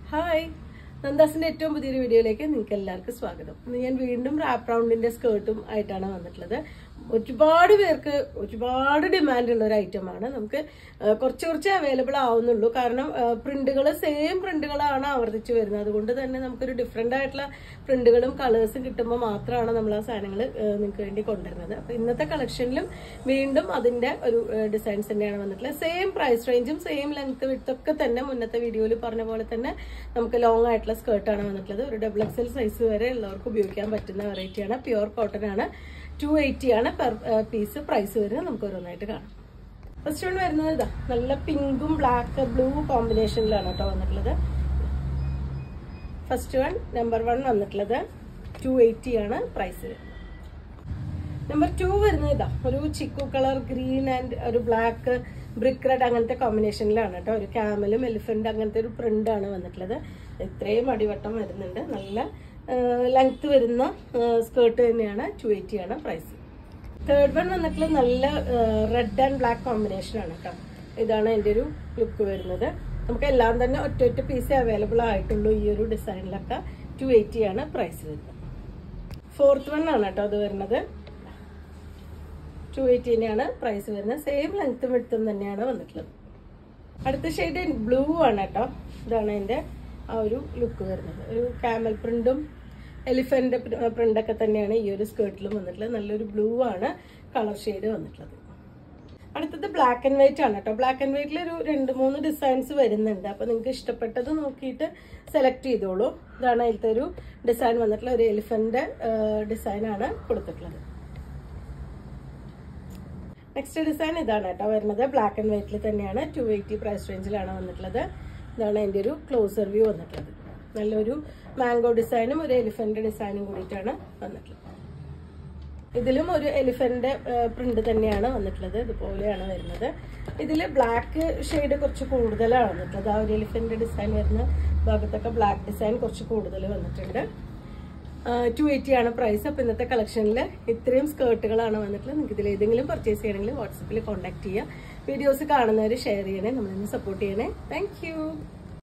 hi നന്ദാസിന്റെ ഏറ്റവും പുതിയൊരു വീഡിയോയിലേക്ക് നിങ്ങൾക്ക് എല്ലാവർക്കും സ്വാഗതം ഇന്ന് ഞാൻ വീണ്ടും റാപ്പ് റൗണ്ടിന്റെ സ്കേർട്ടും ആയിട്ടാണ് വന്നിട്ടുള്ളത് ഒരുപാട് പേർക്ക് ഒരുപാട് ഡിമാൻഡ് ഉള്ള ഒരു ഐറ്റമാണ് നമുക്ക് ആ, കുറച്ച് കുറച്ച് അവൈലബിൾ ആവുന്നുള്ളൂ കാരണം പ്രിന്റുകൾ സെയിം പ്രിന്റുകളാണ് ആവർത്തിച്ച് വരുന്നത് അതുകൊണ്ട് തന്നെ നമുക്കൊരു ഡിഫറെന്റ് ആയിട്ടുള്ള പ്രിന്റുകളും കളേഴ്സും കിട്ടുമ്പോൾ മാത്രമാണ് നമ്മൾ ആ സാധനങ്ങൾ നിങ്ങൾക്ക് വേണ്ടി കൊണ്ടുവരുന്നത് അപ്പൊ ഇന്നത്തെ കളക്ഷനിലും വീണ്ടും അതിന്റെ ഒരു ഡിസൈൻസ് തന്നെയാണ് വന്നിട്ടുള്ളത് സെയിം പ്രൈസ് റേഞ്ചും സെയിം ലെങ്ത് വിഡ്ത്ത് ഒക്കെ തന്നെ മുന്നത്തെ വീഡിയോയിൽ പറഞ്ഞ പോലെ തന്നെ നമുക്ക് ലോങ് ആയിട്ടുള്ള സ്കേർട്ടാണ് വന്നിട്ടുള്ളത് ഒരു ഡബിൾ എക്സൽ സൈസ് വരെ ഉള്ളവർക്ക് ഉപയോഗിക്കാൻ പറ്റുന്ന വെറൈറ്റിയാണ് പ്യുവർ കോട്ടൺ ആണ് ടു എയ്റ്റി ആണ് പെർ പീസ് പ്രൈസ് വരുന്നത് നമുക്ക് ഓരോന്നായിട്ട് കാണാം ഫസ്റ്റ് വൺ വരുന്നത് ഇതാ നല്ല പിങ്കും ബ്ലാക്ക് ബ്ലൂ കോമ്പിനേഷനിലാണ് കേട്ടോ വന്നിട്ടുള്ളത് ഫസ്റ്റ് വൺ നമ്പർ വൺ വന്നിട്ടുള്ളത് ടു എയ്റ്റി ആണ് പ്രൈസ് വരുന്നത് നമ്പർ ടു വരുന്നത് ഇതാ ഒരു ചിക്കു കളർ ഗ്രീൻ ആൻഡ് ഒരു ബ്ലാക്ക് ബ്രിക്ക് റെഡ് അങ്ങനത്തെ കോമ്പിനേഷനിലാണ് കേട്ടോ ഒരു ക്യാമലും എലിഫന്റ് അങ്ങനത്തെ ഒരു പ്രിന്റ് ആണ് വന്നിട്ടുള്ളത് ഇത്രയും അടിവട്ടം വരുന്നുണ്ട് നല്ല ലെങ്ത് വരുന്ന സ്കേർട്ട് തന്നെയാണ് ടു എയ്റ്റി ആണ് പ്രൈസ് തേർഡ് വൺ വന്നിട്ടുള്ളത് നല്ല റെഡ് ആൻഡ് ബ്ലാക്ക് കോമ്പിനേഷൻ ആണ് കേട്ടോ ഇതാണ് എൻ്റെ ഒരു ലുക്ക് വരുന്നത് നമുക്ക് എല്ലാം തന്നെ ഒറ്റ ഒറ്റ പീസേ അവൈലബിൾ ആയിട്ടുള്ളൂ ഈ ഒരു ഡിസൈനിലൊക്കെ ടു എയ്റ്റി ആണ് പ്രൈസ് വരുന്നത് ഫോർത്ത് വൺ ആണ് കേട്ടോ അത് വരുന്നത് ടു എയ്റ്റീനാണ് പ്രൈസ് വരുന്നത് സെയിം ലെങ്ത്തും എടുത്തും തന്നെയാണ് വന്നിട്ടുള്ളത് അടുത്ത ഷെയ്ഡ് ബ്ലൂ ആണ് കേട്ടോ ഇതാണ് അതിന്റെ ആ ഒരു ലുക്ക് വരുന്നത് ഒരു ക്യാമൽ പ്രിന്റും എലിഫന്റ് പ്രിന്റൊക്കെ തന്നെയാണ് ഈ ഒരു സ്കേർട്ടിലും വന്നിട്ടുള്ളത് നല്ലൊരു ബ്ലൂ ആണ് കളർ ഷെയ്ഡ് വന്നിട്ടുള്ളത് അടുത്തത് ബ്ലാക്ക് ആൻഡ് വൈറ്റ് ആണ് കേട്ടോ ബ്ലാക്ക് ആൻഡ് വൈറ്റിൽ ഒരു രണ്ട് മൂന്ന് ഡിസൈൻസ് വരുന്നുണ്ട് അപ്പൊ നിങ്ങൾക്ക് ഇഷ്ടപ്പെട്ടത് നോക്കിയിട്ട് സെലക്ട് ചെയ്തോളൂ ഇതാണ് അതിലത്തെ ഒരു ഡിസൈൻ വന്നിട്ടുള്ള ഒരു എലിഫന്റ് ഡിസൈൻ ആണ് കൊടുത്തിട്ടുള്ളത് നെക്സ്റ്റ് ഡിസൈൻ ഇതാണ് കേട്ടോ വരുന്നത് ബ്ലാക്ക് ആൻഡ് വൈറ്റിൽ തന്നെയാണ് ടു എയ്റ്റി പ്രൈസ് റേഞ്ചിലാണ് വന്നിട്ടുള്ളത് ഇതാണ് എൻ്റെ ഒരു ക്ലോസർ വ്യൂ വന്നിട്ടുള്ളത് നല്ലൊരു മാംഗോ ഡിസൈനും ഒരു എലിഫന്റ് ഡിസൈനും കൂടിയിട്ടാണ് വന്നിട്ടുള്ളത് ഇതിലും ഒരു എലിഫന്റ് പ്രിന്റ് തന്നെയാണ് വന്നിട്ടുള്ളത് ഇതുപോലെയാണ് വരുന്നത് ഇതിൽ ബ്ലാക്ക് ഷെയ്ഡ് കുറച്ച് കൂടുതലാണ് വന്നിട്ടുള്ളത് ആ ഒരു എലിഫന്റ് ഡിസൈൻ വരുന്ന ഭാഗത്തൊക്കെ ബ്ലാക്ക് ഡിസൈൻ കുറച്ച് കൂടുതൽ വന്നിട്ടുണ്ട് ടു എയ്റ്റി ആണ് പ്രൈസ് അപ്പോൾ ഇന്നത്തെ കളക്ഷനിൽ ഇത്രയും സ്കേർട്ടുകളാണ് വന്നിട്ടുള്ളത് നിങ്ങൾക്ക് ഇതിൽ ഏതെങ്കിലും പർച്ചേസ് ചെയ്യണമെങ്കിൽ വാട്സപ്പിൽ കോൺടാക്ട് ചെയ്യുക വീഡിയോസ് കാണുന്നവർ ഷെയർ ചെയ്യണേ നമ്മളിന്ന് സപ്പോർട്ട് ചെയ്യണേ താങ്ക്